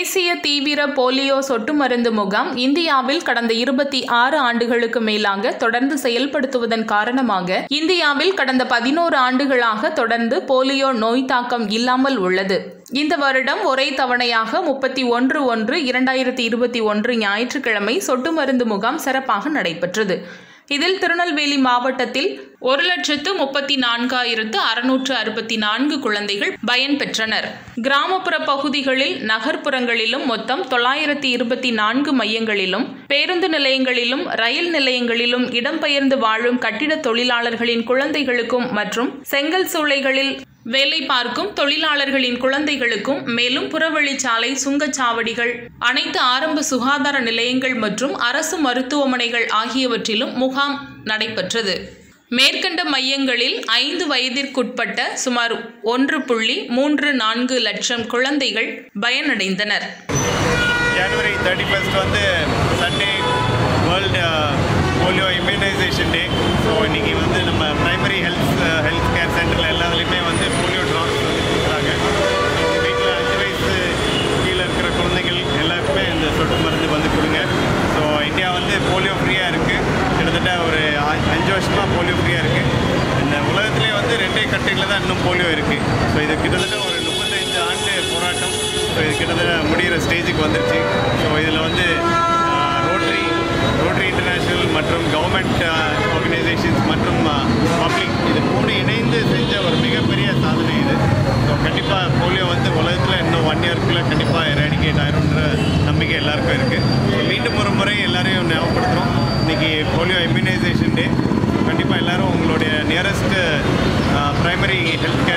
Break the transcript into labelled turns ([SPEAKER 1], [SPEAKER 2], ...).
[SPEAKER 1] தேசிய தீவிர போலியோ சொட்டு மருந்து முகாம் இந்தியாவில் கடந்த இருபத்தி ஆறு ஆண்டுகளுக்கு மேலாக தொடர்ந்து செயல்படுத்துவதன் காரணமாக இந்தியாவில் கடந்த பதினோரு ஆண்டுகளாக தொடர்ந்து போலியோ நோய் தாக்கம் இல்லாமல் உள்ளது இந்த வருடம் ஒரே தவணையாக முப்பத்தி ஒன்று ஒன்று இரண்டாயிரத்தி இருபத்தி ஒன்று ஞாயிற்றுக்கிழமை சொட்டு மருந்து முகாம் சிறப்பாக நடைபெற்றது இதில் திருநெல்வேலி மாவட்டத்தில் ஒரு லட்சத்து முப்பத்தி நான்காயிரத்து அறுநூற்று அறுபத்தி நான்கு குழந்தைகள் பயன்பெற்றனர் கிராமப்புற பகுதிகளில் நகர்ப்புறங்களிலும் மொத்தம் தொள்ளாயிரத்தி இருபத்தி நான்கு மையங்களிலும் பேருந்து நிலையங்களிலும் ரயில் நிலையங்களிலும் இடம்பெயர்ந்து வாழும் கட்டிட தொழிலாளர்களின் குழந்தைகளுக்கும் மற்றும் செங்கல் சூளைகளில் வேலை பார்க்கும் தொழிலாளர்களின் குழந்தைகளுக்கும் மேலும் புறவழிச்சாலை சுங்கச்சாவடிகள் அனைத்து ஆரம்ப சுகாதார நிலையங்கள் மற்றும் அரசு மருத்துவமனைகள் ஆகியவற்றிலும் முகாம் நடைபெற்றது மேற்கண்ட மையங்களில் ஐந்து வயதிற்குட்பட்ட சுமார் ஒன்று புள்ளி மூன்று நான்கு லட்சம் குழந்தைகள் பயனடைந்தனர்
[SPEAKER 2] ஜனவரி தேர்ட்டி ஃபஸ்ட் வந்து Sunday world polio immunisation day so இன்றைக்கி வந்து நம்ம ப்ரைமரி ஹெல்த் ஹெல்த் கேர் சென்டரில் எல்லாத்துலேயுமே வந்து போலியோ ட்ராப்ஸ் வந்து கொடுக்குறாங்க வீட்டில் அஞ்சு வயசு கீழே இருக்கிற குழந்தைகள் எல்லாருக்குமே இந்த சொட்டு மருந்து வந்து கொடுங்க ஸோ இந்தியா வந்து போலியோ ஃப்ரீயாக இருக்குது கிட்டத்தட்ட ஒரு அ- அஞ்சு வருஷமாக போலியோ ஃப்ரீயாக இருக்குது இந்த உலகத்திலே வந்து ரெண்டே கண்ட்ரியில் தான் இன்னும் போலியோ இருக்குது ஸோ இது கிட்டத்தட்ட ஒரு முப்பத்தஞ்சு ஆண்டு போராட்டம் ஸோ இது கிட்டத்தட்ட முடிகிற ஸ்டேஜுக்கு வந்துருச்சு ஸோ இதில் வந்து ரோட்டரி ரோட்டரி இன்டர்நேஷ்னல் மற்றும் கவர்மெண்ட் ஆர்கனைசேஷன்ஸ் மற்றும் பப்ளிக் இது மூணு இணைந்து செஞ்ச ஒரு மிகப்பெரிய சாதனை இது ஸோ கண்டிப்பாக போலியோ வந்து உலகத்தில் இன்னும் ஒன் இயர்க்குள்ளே கண்டிப்பாக எராடிகேட் ஆயிரும்ன்ற நம்பிக்கை எல்லாருக்கும் இருக்குது மீண்டும் ஒரு முறை எல்லாரையும் ஞாபகப்படுத்துகிறோம் இன்றைக்கி போலியோ இம்யூனைசேஷன் டே கண்டிப்பாக எல்லாரும் உங்களுடைய நியரஸ்ட்டு ப்ரைமரி ஹெல்த்